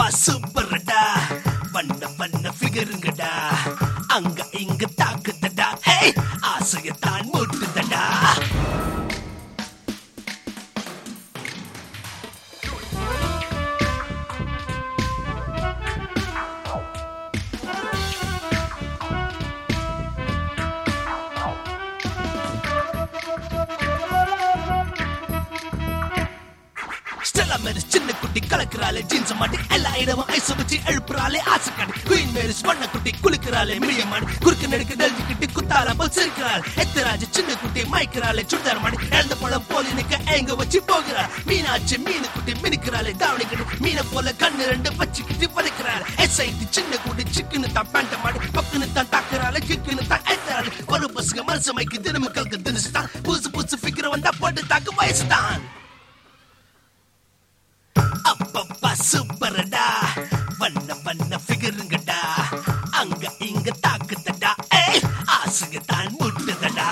சூப்பர்டா வண்ண வண்ண ஃபிகருங்கடா அங்க இங்க தாக்குதடா ஹே ஆசையத்தான் மூட்டுதடா ஸ்டெல்லா மேரிஸ் சின்ன குட்டி கலக்குறாளே ஜீன்ஸ் மாட்டி எல்லா இடமும் ஐஸ் வச்சு எழுப்புறாளே ஆசை காட்டி குயின் மேரிஸ் வண்ண குட்டி குளிக்கிறாளே மிழிய மாடி குறுக்கு நெடுக்கு டெல்ஜிக்கிட்டு குத்தால போல் சிரிக்கிறாள் எத்தராஜ் சின்ன குட்டி மயக்கிறாளே சுடிதார் மாடி இழந்த பழம் போலி நிக்க எங்க வச்சு போகிறாள் மீனாட்சி மீனு குட்டி மினுக்கிறாளே தாவணி கட்டி மீனை போல கண்ணு ரெண்டு வச்சுக்கிட்டு பதைக்கிறாள் எஸ்ஐடி சின்ன குட்டி சிக்குன்னு தான் பேண்ட மாடி பக்குன்னு தான் தாக்குறாளே கிக்குன்னு தான் ஏத்துறாள் ஒரு பசங்க மனசு மைக்கு தினமும் கலக்கு தினசு தான் புதுசு புதுசு ஃபிகர் வந்தா போட்டு தாக்கு வயசு தான் அப்பப்பா சூப்பரடா வண்ண வண்ண ஃபிகருங்கடா அங்க இங்க தாக்குதடா ஏய் ஆசைங்க தான் முட்டுதடா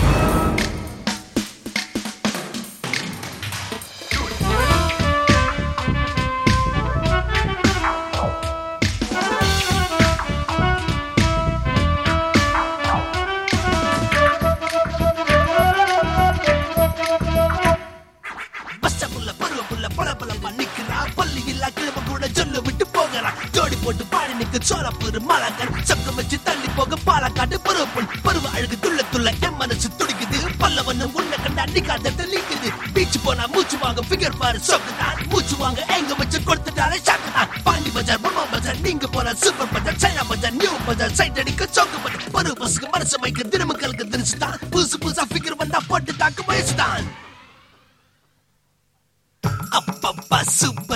பஸ்டபுள்ள பருவப்புள்ள பளபள பண்ணிக்கிறா பள்ளி இல்லா கிழமை கூட சொல்ல விட்டு போகிறா ஜோடி போட்டு பாடி நிக்க சோளப்பூர் மாலாக்கன் சொக்க வச்சு தள்ளி போக பாலக்காட்டு பருவப்பொன் பருவ அழகு துள்ள துள்ள என் மனசு துடிக்குது பல்லவனும் உன்னை கண்டு அடிக்காத தெளிக்குது பீச் போனா மூச்சு வாங்க ஃபிகர் பாரு சொக்குதான் மூச்சு வாங்க எங்க வச்சு கொடுத்துட்டாலே சாக்குதான் பாண்டி பஜார் பொம்மா பஜார் நீங்க போற சூப்பர் பஜார் சைனா பஜார் நியூ பஜார் சைட் அடிக்க சோக்கு பஜார் பருவ பசுக்கு மனசு மைக்க தினமுக்களுக்கு திரிச்சு தான் புதுசு புதுசா ஃபிகர் வந்தா போட்டு தாக்கு வயசு தான் அப்பப்பா சூப்பர்